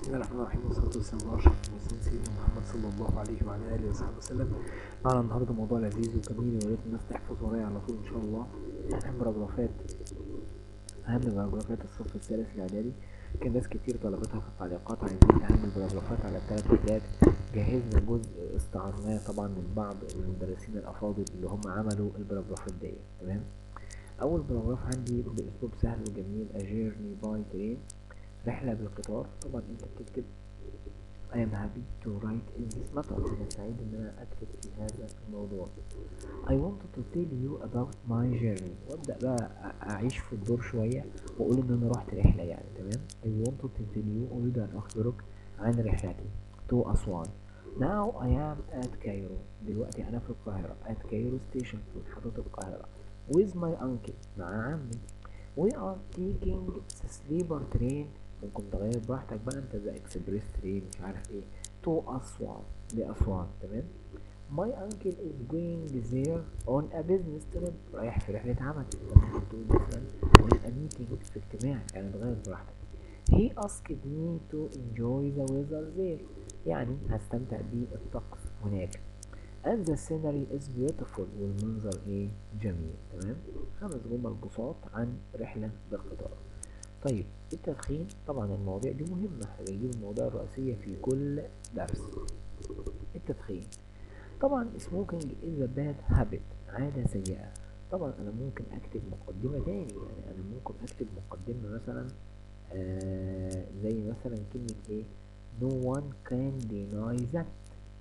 بسم الله الرحمن الرحيم والصلاة والسلام على أشرف المرسلين سيدنا محمد صلى الله عليه وعلى آله وصحبه وسلم معنا النهاردة موضوع لذيذ وجميل ويا ريت الناس تحفظ ورايا على طول إن شاء الله أهم باراجرافات أهم باراجرافات الصف الثالث الإعدادي كان ناس كتير طلبتها في التعليقات عايزين أهم الباراجرافات على الثلاث حاجات جهزنا جزء استعرناه طبعا من بعض المدرسين الأفاضل اللي هم عملوا الباراجرافات دي تمام أول باراجراف عندي بأسلوب سهل وجميل A journey by train رحلة بالقطار طبعا انت بتكتب I am happy to write in this matter أنا سعيد إن أنا أكتب في هذا الموضوع I wanted to tell you about my journey وأبدأ بقى أ- أعيش في الدور شوية وأقول إن أنا رحت رحلة يعني تمام I wanted to tell you أريد أن أخبرك عن رحلتي to أسوان Now I am at Cairo دلوقتي أنا في القاهرة at Cairo station في محطة القاهرة with my uncle مع عمي We are taking the sleeper train ممكن تغير براحتك بقى انت ذا اكسبريس ترين مش عارف ايه تو أسوان لأسوان تمام My uncle is going there on a business trip رايح في رحلة عمل انت ممكن تقول مثلا on a meeting في اجتماع يعني تغير براحتك He asked me to enjoy the weather there يعني هستمتع بالطقس هناك and the scenery is beautiful والمنظر ايه جميل تمام خمس جمل بساط عن رحلة بالقطار طيب التدخين طبعا المواضيع دي مهمة احنا بنجيب المواضيع الرئيسية في كل درس التدخين طبعا smoking is a bad habit عادة سيئة طبعا انا ممكن اكتب مقدمة تاني يعني انا ممكن اكتب مقدمة مثلا آه زي مثلا كلمة ايه no one can deny that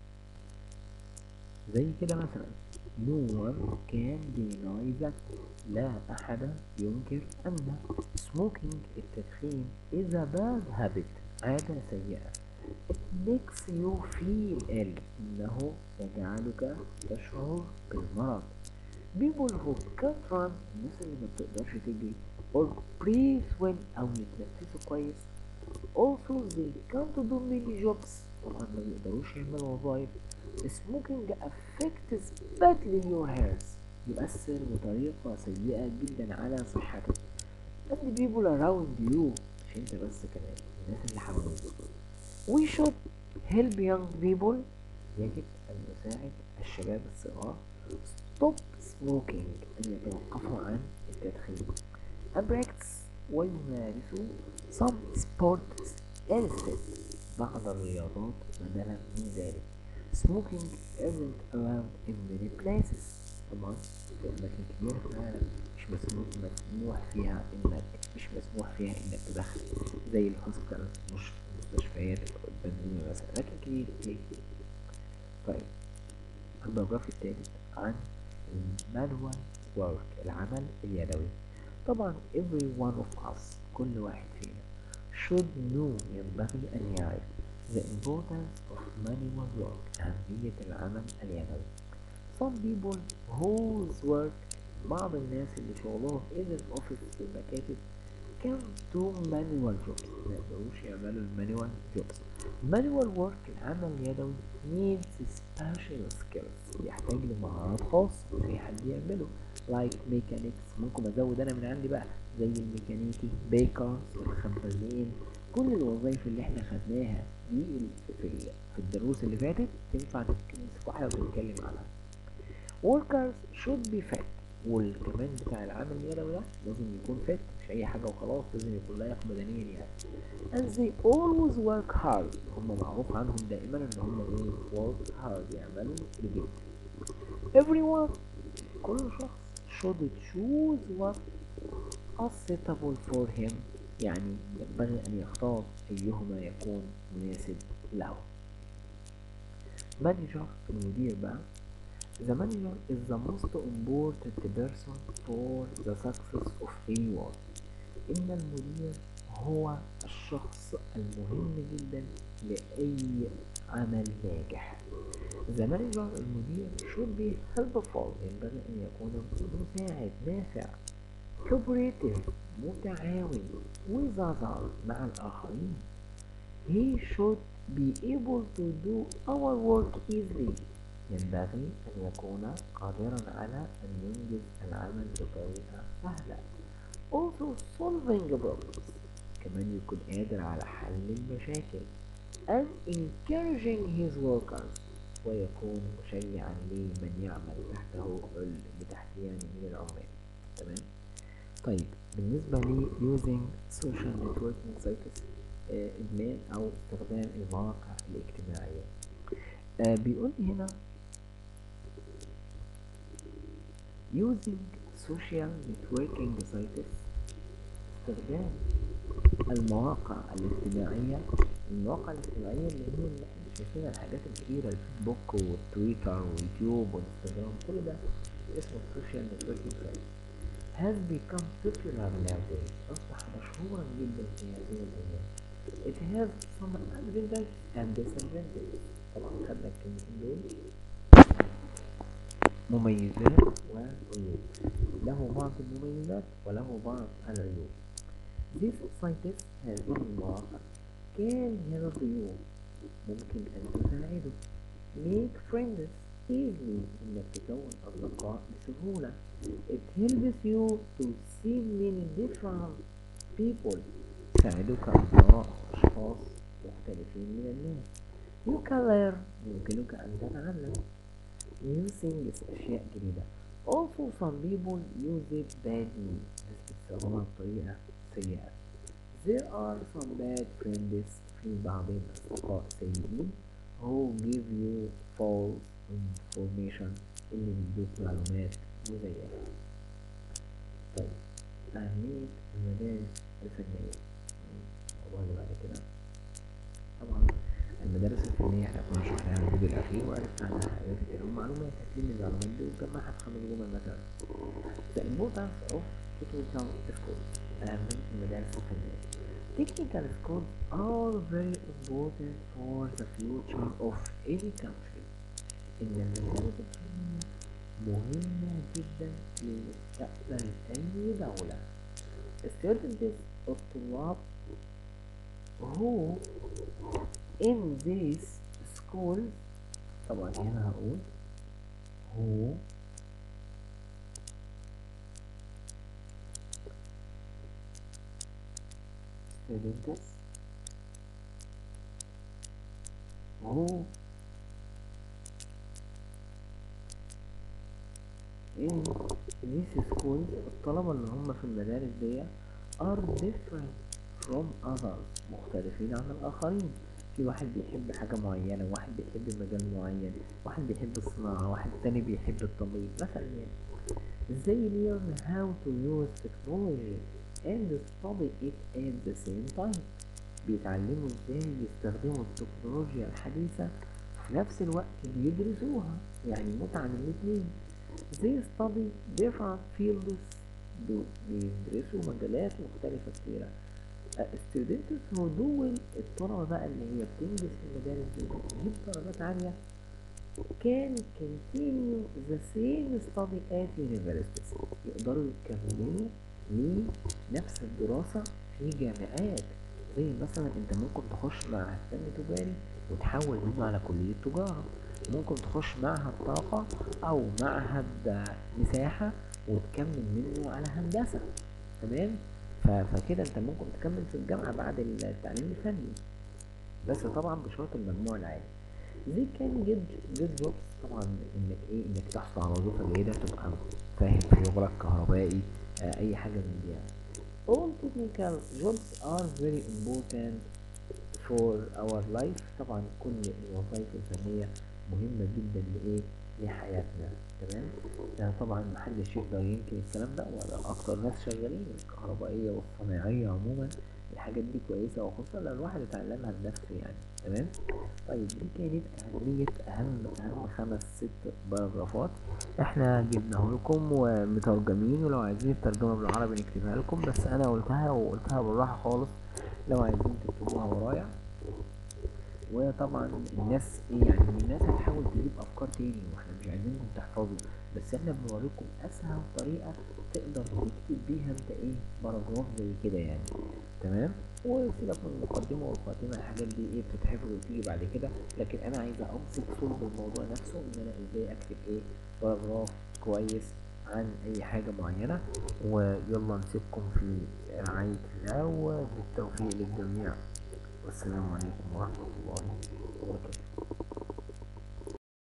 زي كده مثلا no one can deny that لا أحد ينكر أن smoking التدخين is a bad habit عادة سيئة it makes you feel ill إنه يجعلك تشعر بالمرض people who can't run الناس اللي ما بتقدرش تجري or breathe well أو يتنفسوا كويس also they can't do many jobs طبعا ما بيقدروش يعملوا وظائف smoking affects badly your health يؤثر بطريقة سيئة جدا على صحتك and people around you مش انت بس كمان الناس اللي حواليك we should help young people يجب أن نساعد الشباب الصغار stop smoking أن يتوقفوا عن التدخين and practice ويمارسوا some sports instead بعض الرياضات بدلا من ذلك smoking isn't allowed in many places طبعا في أماكن كتيرة في العالم مش مسموح مسموح فيها إنك مش مسموح فيها إنك تدخن زي الهوسبيتال مش المستشفيات البنزينة مثلا أماكن كتير كتير كتير طيب الباراجراف التالت عن المانوال work العمل اليدوي طبعا every one of us كل واحد فينا should know ينبغي أن يعرف the importance of manual work أهمية العمل اليدوي some people whose work بعض الناس اللي شغلهم in an office في المكاتب can do manual jobs ما يقدروش يعملوا المانوال jobs manual work العمل اليدوي needs special skills يحتاج لمهارات خاصة مش أي حد يعمله like mechanics ممكن أزود أنا من عندي بقى زي الميكانيكي بيكرز الخبازين كل الوظائف اللي احنا خدناها دي ال- في ال- في الدروس اللي فاتت تنفع نمسك واحدة ونتكلم عنها workers should be fit والكمان بتاع العمل اليدوي ده لازم يكون فت مش اي حاجه وخلاص لازم يكون لائق بدنيا يعني and they always work hard هم معروف عنهم دائما ان هم ايه work hard يعملوا بجد everyone كل شخص should choose what is suitable for him يعني ينبغي ان يختار ايهما يكون مناسب له manager المدير بقى The manager is the most important person for the success of any work. إن المدير هو الشخص المهم جدا لأي عمل ناجح. The manager المدير should be helpful ينبغي أن يكون مساعد نافع cooperative متعاون with others مع الآخرين. He should be able to do our work easily ينبغي أن يكون قادرا على أن ينجز العمل بطريقة سهلة. Also solving problems كمان يكون قادر على حل المشاكل and encouraging his workers ويكون مشجعا لمن يعمل تحته بتحت يعني من العمال تمام طيب بالنسبة لي using social networking sites آه، إدمان أو استخدام المواقع الاجتماعية آه بيقول لي هنا using social networking sites استخدام المواقع الاجتماعية المواقع الاجتماعية اللي هي اللي احنا شايفينها الحاجات الكبيرة الفيسبوك والتويتر ويوتيوب وانستجرام كل ده اسمه social networking site has become popular nowadays أصبح مشهورا جدا في هذه الأيام it has some advantages and disadvantages طبعا خدنا الكلمتين دول مميزات وعيوب له بعض المميزات وله بعض العيوب This scientist هذه المواقع can help you ممكن أن تساعدك make friends easily إنك تكون أصدقاء بسهولة it helps you to see many different people تساعدك أن ترى أشخاص مختلفين من الناس you can learn يمكنك أن تتعلم new things أشياء جديدة also some people use it badly ناس بتستخدمها بطريقة سيئة there are some bad friends في بعض الأصدقاء سيئين who give you false information اللي بيدوك معلومات مزيفة طيب أهمية المدارس الفنية الموضوع اللي بعد كده طبعا المدارس الفنية احنا كنا شفناها في الفيديو الأخير وعرفنا عنها حاجات كتير معلومات هتلم المعلومات دي وتجمعها في خمس جمل مثلا The importance of technical schools أهمية المدارس الفنية Technical schools are very important for the future of any country إن المدارس الفنية مهمة جدا لمستقبل أي دولة Students الطلاب who in these schools طبعا هنا هقول who students who in these schools الطلبة اللي هم في المدارس دي are different from others مختلفين عن الآخرين في واحد بيحب حاجة معينة واحد بيحب مجال معين واحد بيحب الصناعة واحد تاني بيحب التمريض مثلا يعني they learn how to use technology and study it at the same time بيتعلموا ازاي يستخدموا التكنولوجيا الحديثة في نفس الوقت بيدرسوها يعني متعة من الاتنين they study different fields بيدرسوا مجالات مختلفة كتيرة students هو دول الطلبة بقى اللي هي بتنجز في المدارس دي بتجيب درجات عالية can continue the same study at universities يقدروا يكملوا لنفس الدراسة في جامعات زي مثلا انت ممكن تخش معهد فن تجاري وتحول منه على كلية تجارة ممكن تخش معهد طاقة أو معهد مساحة وتكمل منه على هندسة تمام فكده انت ممكن تكمل في الجامعة بعد التعليم الفني بس طبعا بشرط المجموع العالي زي كان جد جد جوبس طبعا انك ايه انك تحصل على وظيفة جيدة تبقى فاهم في شغلك كهربائي آه اي حاجة من دي يعني. All technical jobs are very important for our life طبعا كل الوظائف الفنية مهمة جدا لإيه لحياتنا تمام يعني طبعا محدش يقدر ينكر الكلام ده ولا أكتر ناس شغالين الكهربائية والصناعية عموما الحاجات دي كويسة وخصوصا لو الواحد اتعلمها بنفسه يعني تمام طيب دي كانت أهمية أهم أهم خمس ست باراجرافات احنا جبناه لكم ومترجمين ولو عايزين الترجمة بالعربي نكتبها لكم بس أنا قلتها وقلتها بالراحة خالص لو عايزين تكتبوها ورايا وطبعا الناس ايه يعني الناس هتحاول تجيب افكار تاني واحنا مش عايزينكم تحفظوا بس احنا بنوريكم اسهل طريقه تقدر تكتب بيها انت ايه باراجراف زي كده يعني تمام وسيبك من المقدمه والخاتمه الحاجات دي ايه بتتحفظ وتيجي بعد كده لكن انا عايز امسك صلب الموضوع نفسه ان انا ازاي اكتب ايه باراجراف كويس عن اي حاجة معينة ويلا نسيبكم في رعاية الله وبالتوفيق للجميع والسلام عليكم ورحمة الله وبركاته